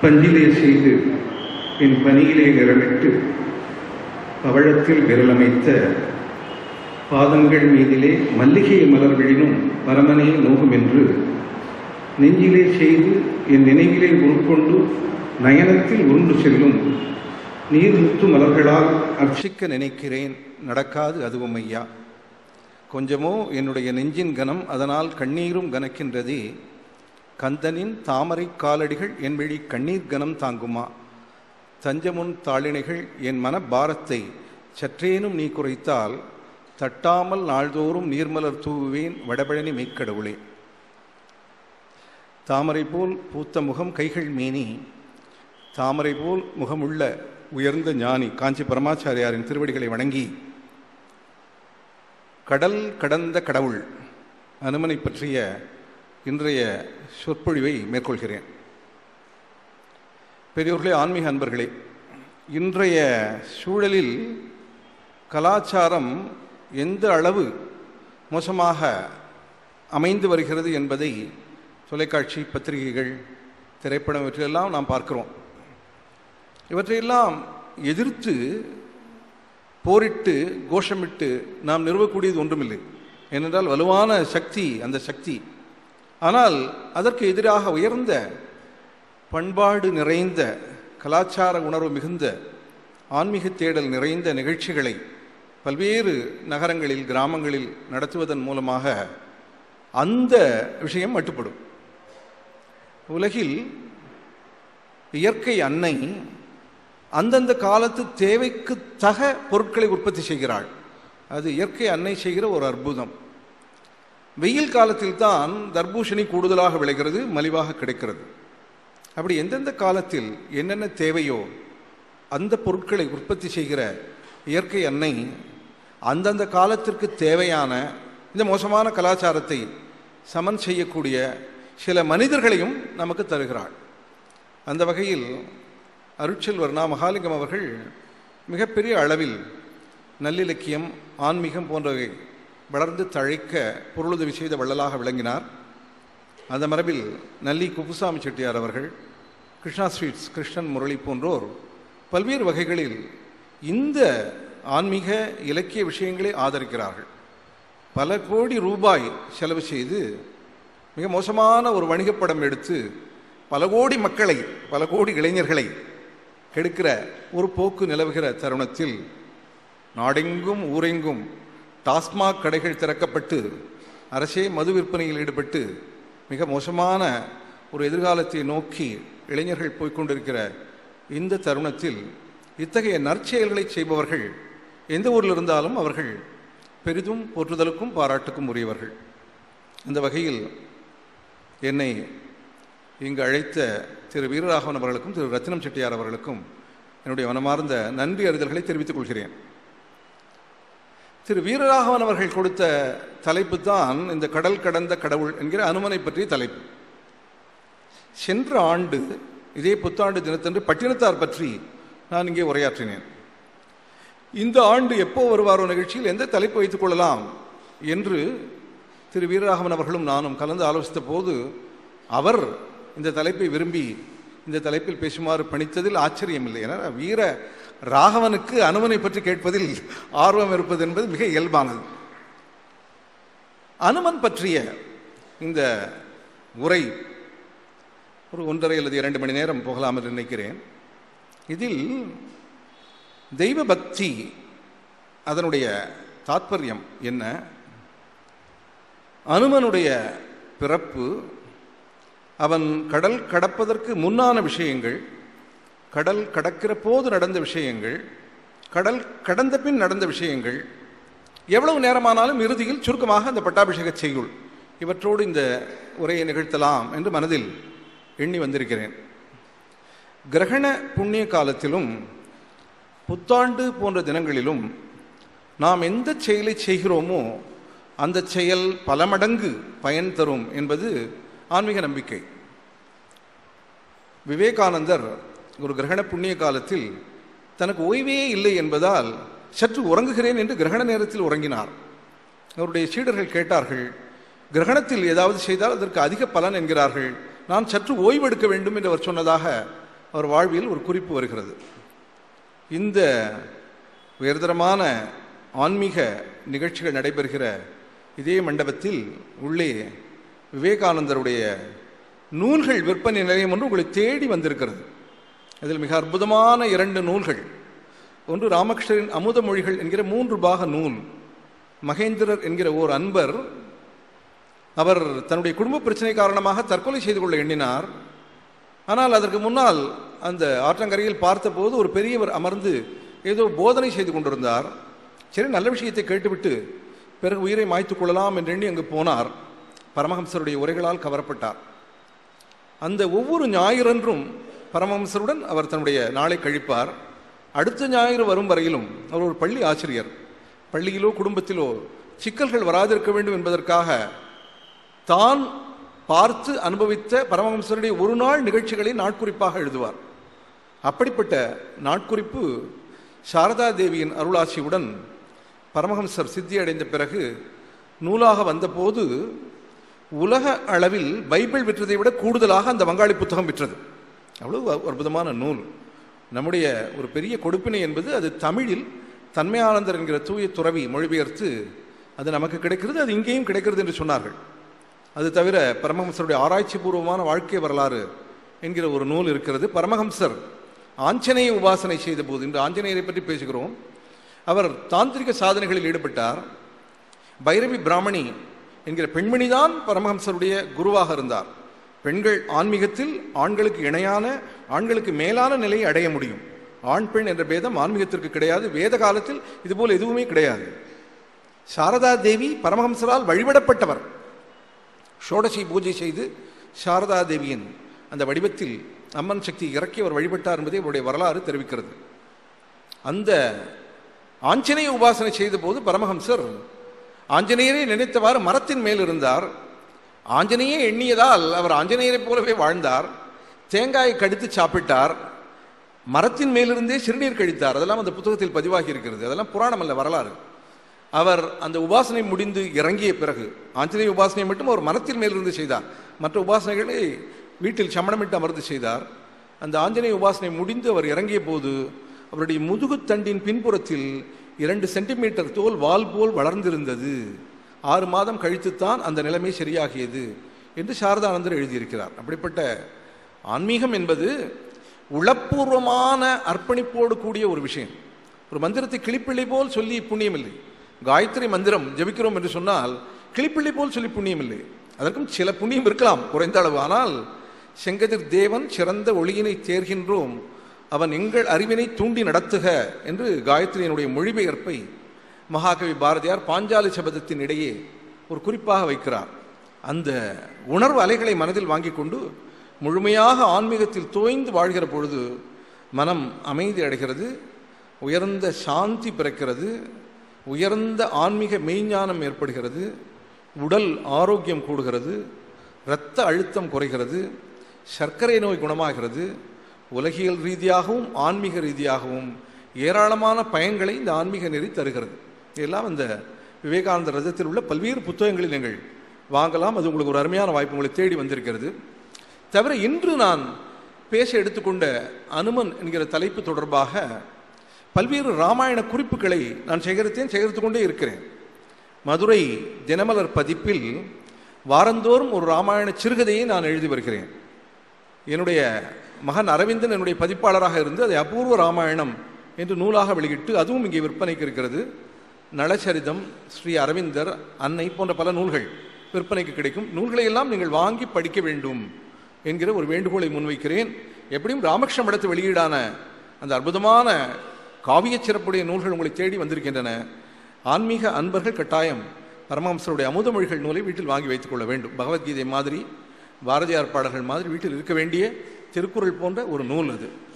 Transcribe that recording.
பஞ்சிலே செய்து என் பணியிலே நிறமிட்டு பவழத்தில் விரலமைத்த பாதங்கள் மீதிலே மல்லிகை மலர் விழினும் பரமனே நோகும் என்று நெஞ்சிலே செய்து என் நினைவிலே உருக்கொண்டு நயனத்தில் உருண்டு செல்லும் நீர்முத்து மலர்களால் அர்ச்சிக்க நினைக்கிறேன் நடக்காது அதுவும் ஐயா கொஞ்சமோ என்னுடைய நெஞ்சின் கனம் அதனால் கண்ணீரும் கனக்கின்றதே கந்தனின் தாமரை காலடிகள் என் வழி கண்ணீர் கனம் தாங்குமா தஞ்சமுன் தாளிணைகள் என் மன பாரத்தை சற்றேனும் நீ குறைத்தால் தட்டாமல் நாள்தோறும் நீர்மலர் தூவுவேன் வடபழனி மெய்க்கடவுளே தாமரை போல் பூத்த முகம் கைகள் மேனி தாமரை போல் முகமுள்ள உயர்ந்த ஞானி காஞ்சி பரமாச்சாரியாரின் திருவடிகளை வணங்கி கடல் கடந்த கடவுள் அனுமனை பற்றிய இன்றைய சொற்பொழிவை மேற்கொள்கிறேன் பெரியோர்களே ஆன்மீக அன்பர்களே இன்றைய சூழலில் கலாச்சாரம் எந்த அளவு மோசமாக அமைந்து வருகிறது என்பதை தொலைக்காட்சி பத்திரிகைகள் திரைப்படம் இவற்றையெல்லாம் நாம் பார்க்கிறோம் இவற்றையெல்லாம் எதிர்த்து போரிட்டு கோஷமிட்டு நாம் நிறுவக்கூடியது ஒன்றுமில்லை ஏனென்றால் வலுவான சக்தி அந்த சக்தி ஆனால் அதற்கு எதிராக உயர்ந்த பண்பாடு நிறைந்த கலாச்சார உணர்வு மிகுந்த ஆன்மீக தேடல் நிறைந்த நிகழ்ச்சிகளை பல்வேறு நகரங்களில் கிராமங்களில் நடத்துவதன் மூலமாக அந்த விஷயம் மட்டுப்படும் உலகில் இயற்கை அன்னை அந்தந்த காலத்து தேவைக்கு தக பொருட்களை உற்பத்தி செய்கிறாள் அது இயற்கை அன்னை செய்கிற ஒரு அற்புதம் வெயில் காலத்தில் தான் தர்பூஷணி கூடுதலாக விளைகிறது மலிவாக கிடைக்கிறது அப்படி எந்தெந்த காலத்தில் என்னென்ன தேவையோ அந்த பொருட்களை உற்பத்தி செய்கிற இயற்கை அன்னை அந்தந்த காலத்திற்கு தேவையான இந்த மோசமான கலாச்சாரத்தை சமன் செய்யக்கூடிய சில மனிதர்களையும் நமக்கு தருகிறாள் அந்த வகையில் அருட்செல்வர் நா மகாலிங்கம் அவர்கள் மிகப்பெரிய அளவில் நல்லிலக்கியம் ஆன்மீகம் போன்றவை வளர்ந்து தழைக்க பொருளுதவி செய்த வள்ளலாக விளங்கினார் அந்த மரபில் நல்லி குப்புசாமி செட்டியார் அவர்கள் கிருஷ்ணா ஸ்வீட்ஸ் கிருஷ்ணன் முரளி போன்றோர் பல்வேறு வகைகளில் இந்த ஆன்மீக இலக்கிய விஷயங்களை ஆதரிக்கிறார்கள் பல கோடி ரூபாய் செலவு செய்து மிக மோசமான ஒரு வணிகப் படம் எடுத்து பல கோடி மக்களை பல கோடி இளைஞர்களை கெடுக்கிற ஒரு போக்கு நிலவுகிற தருணத்தில் நாடெங்கும் ஊரெங்கும் டாஸ்மாக் கடைகள் திறக்கப்பட்டு அரசே மது விற்பனையில் ஈடுபட்டு மிக மோசமான ஒரு எதிர்காலத்தை நோக்கி இளைஞர்கள் போய்க்கொண்டிருக்கிற இந்த தருணத்தில் இத்தகைய நற்செயல்களை செய்பவர்கள் எந்த ஊரில் இருந்தாலும் அவர்கள் பெரிதும் போற்றுதலுக்கும் பாராட்டுக்கும் உரியவர்கள் அந்த வகையில் என்னை இங்கு அழைத்த திரு வீரராகவன் அவர்களுக்கும் திரு ரத்தினம் செட்டியார் அவர்களுக்கும் என்னுடைய மனமார்ந்த நன்றி அறிதல்களை தெரிவித்துக் கொள்கிறேன் திரு வீரராகவன் அவர்கள் கொடுத்த தலைப்பு தான் இந்த கடல் கடந்த கடவுள் என்கிற அனுமனை பற்றிய தலைப்பு சென்ற ஆண்டு இதே புத்தாண்டு தினத்தன்று பட்டினத்தார் பற்றி நான் இங்கே உரையாற்றினேன் இந்த ஆண்டு எப்போ வருவாரோ நிகழ்ச்சியில் எந்த தலைப்பு வைத்துக் கொள்ளலாம் என்று திரு வீரராகவன் அவர்களும் நானும் கலந்து ஆலோசித்த போது அவர் இந்த தலைப்பை விரும்பி இந்த தலைப்பில் பேசுமாறு பணித்ததில் ஆச்சரியம் இல்லை என வீர ராகவனுக்கு அனுமனை பற்றி கேட்பதில் ஆர்வம் இருப்பது என்பது மிக இயல்பானது அனுமன் பற்றிய இந்த உரை ஒரு ஒன்றரை அல்லது இரண்டு மணி நேரம் போகலாம் என்று நினைக்கிறேன் இதில் தெய்வ பக்தி அதனுடைய தாத்பரியம் என்ன அனுமனுடைய பிறப்பு அவன் கடல் கடப்பதற்கு முன்னான விஷயங்கள் கடல் கடக்கிற போது நடந்த விஷயங்கள் கடல் கடந்த பின் நடந்த விஷயங்கள் எவ்வளவு நேரமானாலும் இறுதியில் சுருக்கமாக அந்த பட்டாபிஷேக செய்யுள் இவற்றோடு இந்த உரையை நிகழ்த்தலாம் என்று மனதில் எண்ணி வந்திருக்கிறேன் கிரகண புண்ணிய காலத்திலும் புத்தாண்டு போன்ற தினங்களிலும் நாம் எந்த செயலை செய்கிறோமோ அந்த செயல் பல மடங்கு பயன் தரும் என்பது ஆன்மீக நம்பிக்கை விவேகானந்தர் ஒரு கிரகண புண்ணிய காலத்தில் தனக்கு ஓய்வே இல்லை என்பதால் சற்று உறங்குகிறேன் என்று கிரகண நேரத்தில் உறங்கினார் அவருடைய சீடர்கள் கேட்டார்கள் கிரகணத்தில் ஏதாவது செய்தால் அதற்கு அதிக பலன் என்கிறார்கள் நான் சற்று ஓய்வெடுக்க வேண்டும் என்று அவர் சொன்னதாக அவர் வாழ்வில் ஒரு குறிப்பு வருகிறது இந்த உயர்தரமான ஆன்மீக நிகழ்ச்சிகள் நடைபெறுகிற இதே மண்டபத்தில் உள்ளே விவேகானந்தருடைய நூல்கள் விற்பனை நிலையம் ஒன்று உங்களை தேடி வந்திருக்கிறது அதில் மிக அற்புதமான இரண்டு நூல்கள் ஒன்று ராமகிருஷ்ணரின் அமுத மொழிகள் என்கிற மூன்று பாக நூல் மகேந்திரர் என்கிற ஓர் அன்பர் அவர் தன்னுடைய குடும்ப பிரச்சனை காரணமாக தற்கொலை செய்து கொள்ள எண்ணினார் ஆனால் அதற்கு முன்னால் அந்த ஆற்றங்கரையில் பார்த்தபோது ஒரு பெரியவர் அமர்ந்து ஏதோ போதனை செய்து கொண்டிருந்தார் சரி நல்ல விஷயத்தை கேட்டுவிட்டு பிறகு உயிரை மாய்த்துக் கொள்ளலாம் என்று எண்ணி அங்கு போனார் பரமஹம்சருடைய உரைகளால் கவரப்பட்டார் அந்த ஒவ்வொரு ஞாயிறன்றும் பரமஹம்சருடன் அவர் தன்னுடைய நாளை கழிப்பார் அடுத்த ஞாயிறு வரும் வரையிலும் அவர் ஒரு பள்ளி ஆசிரியர் பள்ளியிலோ குடும்பத்திலோ சிக்கல்கள் வராதிருக்க வேண்டும் என்பதற்காக தான் பார்த்து அனுபவித்த பரமஹம்சருடைய ஒரு நாள் நிகழ்ச்சிகளை நாட்குறிப்பாக எழுதுவார் அப்படிப்பட்ட நாட்குறிப்பு சாரதா தேவியின் அருளாட்சியுடன் பரமஹம்சர் சித்தி அடைந்த பிறகு நூலாக வந்தபோது உலக அளவில் பைபிள் விற்றதை விட கூடுதலாக அந்த வங்காளி புத்தகம் விற்றது அவ்வளவு அற்புதமான நூல் நம்முடைய ஒரு பெரிய கொடுப்பினை என்பது அது தமிழில் தன்மையானந்தர் என்கிற தூய துறவி மொழிபெயர்த்து அது நமக்கு கிடைக்கிறது அது இங்கேயும் கிடைக்கிறது என்று சொன்னார்கள் அது தவிர பரமஹம்சருடைய ஆராய்ச்சி பூர்வமான வாழ்க்கை வரலாறு என்கிற ஒரு நூல் இருக்கிறது பரமஹம்சர் ஆஞ்சநேய உபாசனை செய்த போது இன்று ஆஞ்சநேயரை பற்றி பேசுகிறோம் அவர் தாந்திரிக சாதனைகளில் ஈடுபட்டார் பைரவி பிராமணி என்கிற பெண்மணிதான் பரமஹம்சருடைய குருவாக இருந்தார் பெண்கள் ஆன்மீகத்தில் ஆண்களுக்கு இணையான ஆண்களுக்கு மேலான நிலையை அடைய முடியும் ஆண் பெண் என்ற பேதம் ஆன்மீகத்திற்கு கிடையாது வேத காலத்தில் இதுபோல் எதுவுமே கிடையாது சாரதா தேவி பரமஹம்சரால் வழிபடப்பட்டவர் ஷோடசி பூஜை செய்து சாரதா தேவியின் அந்த வடிவத்தில் அம்மன் சக்தி இறக்கி அவர் வழிபட்டார் என்பதை அவருடைய வரலாறு தெரிவிக்கிறது அந்த ஆஞ்சநேய உபாசனை செய்த போது பரமஹம்சர் ஆஞ்சநேயரை நினைத்தவாறு மரத்தின் மேல் இருந்தார் ஆஞ்சநேயே எண்ணியதால் அவர் ஆஞ்சநேயரைப் போலவே வாழ்ந்தார் தேங்காயை கடித்து சாப்பிட்டார் மரத்தின் மேலிருந்தே சிறுநீர் கழித்தார் அதெல்லாம் அந்த புத்தகத்தில் பதிவாகி இருக்கிறது அதெல்லாம் புராணம் அல்ல வரலாறு அவர் அந்த உபாசனை முடிந்து இறங்கிய பிறகு ஆஞ்சநேய உபாசனை மட்டும் அவர் மரத்தின் மேலிருந்து செய்தார் மற்ற உபாசனைகளை வீட்டில் சமணமிட்டு அமர்ந்து செய்தார் அந்த ஆஞ்சநேய உபாசனை முடிந்து அவர் இறங்கிய போது அவருடைய முதுகுத்தண்டின் பின்புறத்தில் இரண்டு சென்டிமீட்டர் தோல் வால் போல் வளர்ந்திருந்தது ஆறு மாதம் கழித்துத்தான் அந்த நிலைமை சரியாகியது என்று சாரதானந்தர் எழுதியிருக்கிறார் அப்படிப்பட்ட ஆன்மீகம் என்பது உளப்பூர்வமான அர்ப்பணிப்போடு கூடிய ஒரு விஷயம் ஒரு மந்திரத்தை கிளிப்பிள்ளை போல் சொல்லி புண்ணியம் இல்லை காயத்ரி மந்திரம் ஜபிக்கிறோம் என்று சொன்னால் கிளிப்பிள்ளை போல் சொல்லி புண்ணியம் இல்லை அதற்கும் சில புண்ணியம் இருக்கலாம் குறைந்த அளவு ஆனால் செங்கதிர் தேவன் சிறந்த ஒளியினை தேர்கின்றோம் அவன் எங்கள் அறிவினை தூண்டி நடத்துக என்று காயத்ரியினுடைய மொழிபெயர்ப்பை மகாகவி பாரதியார் பாஞ்சாலி சபதத்தின் இடையே ஒரு குறிப்பாக வைக்கிறார் அந்த உணர்வு அலைகளை மனதில் வாங்கி கொண்டு முழுமையாக ஆன்மீகத்தில் தோய்ந்து வாழ்கிற பொழுது மனம் அமைதி அடைகிறது உயர்ந்த சாந்தி பிறக்கிறது உயர்ந்த ஆன்மீக மெய்ஞானம் ஏற்படுகிறது உடல் ஆரோக்கியம் கூடுகிறது இரத்த அழுத்தம் குறைகிறது சர்க்கரை நோய் குணமாகிறது உலகியல் ரீதியாகவும் ஆன்மீக ரீதியாகவும் ஏராளமான பயன்களை இந்த ஆன்மீக நெறி தருகிறது இதெல்லாம் இந்த விவேகானந்த ரதத்தில் உள்ள பல்வேறு புத்தகங்களில் நீங்கள் வாங்கலாம் அது உங்களுக்கு ஒரு அருமையான வாய்ப்பு உங்களை தேடி வந்திருக்கிறது தவிர இன்று நான் பேச எடுத்துக்கொண்ட அனுமன் என்கிற தலைப்பு தொடர்பாக பல்வேறு ராமாயண குறிப்புகளை நான் சேகரித்தேன் சேகரித்து கொண்டே இருக்கிறேன் மதுரை தினமலர் பதிப்பில் வாரந்தோறும் ஒரு ராமாயண சிறுகதையை நான் எழுதி வருகிறேன் என்னுடைய மகன் அரவிந்தன் என்னுடைய பதிப்பாளராக இருந்து அதை அபூர்வ ராமாயணம் என்று நூலாக வெளியிட்டு அதுவும் இங்கே விற்பனைக்கு இருக்கிறது நலச்சரிதம் ஸ்ரீ அரவிந்தர் அன்னை போன்ற பல நூல்கள் விற்பனைக்கு கிடைக்கும் நூல்களை எல்லாம் நீங்கள் வாங்கி படிக்க வேண்டும் என்கிற ஒரு வேண்டுகோளை முன்வைக்கிறேன் எப்படியும் ராமகிருஷ்ண மடத்து வெளியீடான அந்த அற்புதமான காவிய சிறப்புடைய நூல்கள் உங்களை தேடி வந்திருக்கின்றன ஆன்மீக அன்பர்கள் கட்டாயம் பரமஹம்சருடைய அமுதமொழிகள் நூலை வீட்டில் வாங்கி வைத்துக் கொள்ள வேண்டும் பகவத்கீதை மாதிரி பாரதியார் பாடல்கள் மாதிரி வீட்டில் இருக்க வேண்டிய திருக்குறள் போன்ற ஒரு நூல் அது